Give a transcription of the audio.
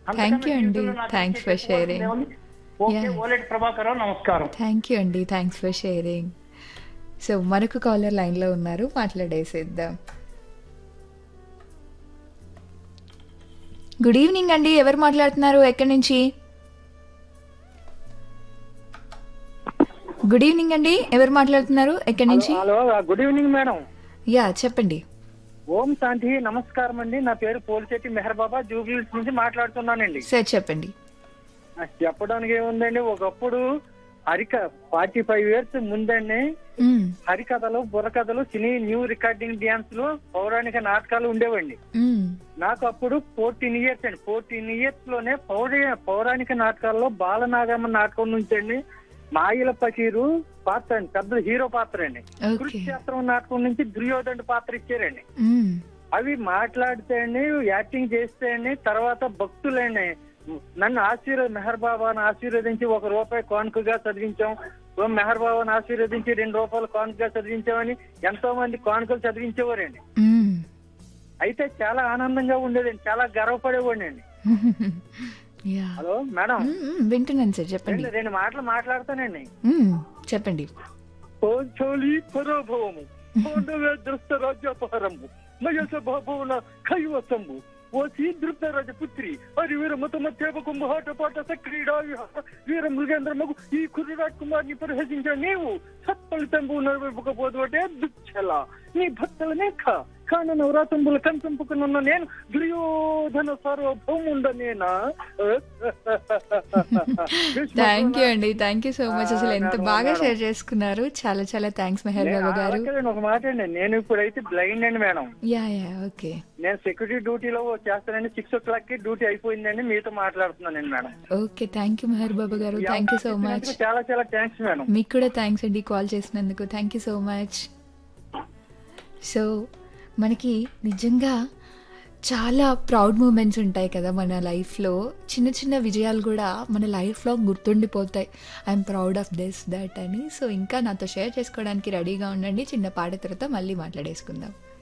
Thank you అండి జీవితంలో నాకు థ్యాంక్స్ ఇంకేం ఫర్ షేరింగ్ ఏముంది? Okay Yeah. ఓలేటి ప్రభాకర్ నమస్కారం థ్యాంక్ యూ అండి థ్యాంక్స్ ఫర్ షేరింగ్ సో మరొక కాలర్ లైన్లో ఉన్నారు మాట్లాడేసేద్దాం గుడ్ ఈవినింగ్ అండి ఎవరు మాట్లాడుతున్నారు ఎక్కడి నుంచి గుడ్ ఈవినింగ్ అండి ఎవరు మాట్లాడుతున్నారు ఎక్కడి నుంచి hello good evening madam yeah చెప్పండి ఓం శాంతి నమస్కారం అండి నా పేరు పోలిశెట్టి మెహర్ బాబా జూబ్లీస్ నుంచి మాట్లాడుతున్నానండి సార్ చెప్పండి నాకు చెప్పడానికి ఏముందండి ఒకప్పుడు హరిక ఫార్టీ ఫైవ్ ఇయర్స్ ముందండి మ్మ్, హరికథలు బుర్రకథలు సినీ న్యూ రికార్డింగ్ డ్యాన్స్లు పౌరాణిక నాటకాలు ఉండేవండి మ్మ్, నాకు అప్పుడు ఫోర్టీన్ ఇయర్స్ అండి ఫోర్టీన్ ఇయర్స్ లోనే పౌర పౌరాణిక నాటకాల్లో బాలనాగమ్మ నాటకం నుంచి అండి మాయిల పకీరు పాత్ర అండి పెద్ద హీరో పాత్ర అండి ఓకే కురుక్షేత్రం నాటకం నుంచి దుర్యోధన పాత్ర ఇచ్చారండి మ్మ్, అవి మాట్లాడితే అండి యాక్టింగ్ చేస్తే అండి తర్వాత భక్తులండి నన్ను ఆశీర్వ మెహర్ బాబాను ఆశీర్వదించి ఒక రూపాయి కానుకగా చదివించాం ఓ మెహర్ బాబాను ఆశీర్వదించి రెండు రూపాయలు కానుకగా చదివించామని ఎంతో మంది కానుకలు చదివించేవారండి మ్మ్. అయితే చాలా ఆనందంగా ఉండేదండి చాలా గర్వపడేవాడిని అండి యా హలో మేడం మ్మ్, మ్మ్, వింటున్నాను సార్ చెప్పండి రెండు రెండు మాటలు మాట్లాడతానండి మ్మ్, చెప్పండి పాంచాలి పరాభవము పాండవ ద్రస్త రాజ్యాపహరము మయస బాభవన కైవసంబు ఓ సీదృప్త రాజపుత్రి హరి వీర మత మధ్యప కుంభహాట పాట సక్రీడా విహార వీర మృగేంద్ర మగు ఈ కుర్రాట్ కుమార్ని పరిహసించిన నీవు సత్ఫలితంబు నడవకపోదు అంటే దుచ్చల నీ భక్తుల నేఖ కాన నవరాతంబుల కంచంపుకున్న నేను దుర్యోధన సార్వభౌముండ నేనా థ్యాంక్ యూ అండి థ్యాంక్ యూ సో మచ్ అసలు ఎంత మేడం, బాగా మేడం. షేర్ చేసుకున్నారు చాలా చాలా థ్యాంక్స్ మెహర్ బాబు గారు నేను ఒక మాట అండి నేను ఇప్పుడైతే బ్లైండ్ అండి మేడం యా యా ఓకే నేను సెక్యూరిటీ డ్యూటీలో చేస్తానండి సిక్స్ ఓ క్లాక్ కి డ్యూటీ అయిపోయిందండి మీతో మాట్లాడుతున్నానండి madam okay thank you Mehar Babu గారు ఈ థ్యాంక్ యూ సో అవకాశం మచ్ ఇచ్చినందుకు చాలా చాలా థ్యాంక్స్ మేడం మీకు కూడా థ్యాంక్స్ అండి కాల్ చేసినందుకు thank you so much so మనకి నిజంగా చాలా ప్రౌడ్ మూమెంట్స్ ఉంటాయి కదా మన లైఫ్లో చిన్న చిన్న విజయాలు కూడా మన లైఫ్లో గుర్తుండిపోతాయి I'm proud of this that అని సో ఇంకా నాతో షేర్ చేసుకోవడానికి రెడీగా ఉండండి చిన్న పాట తర్వాత మళ్ళీ మాట్లాడేసుకుందాం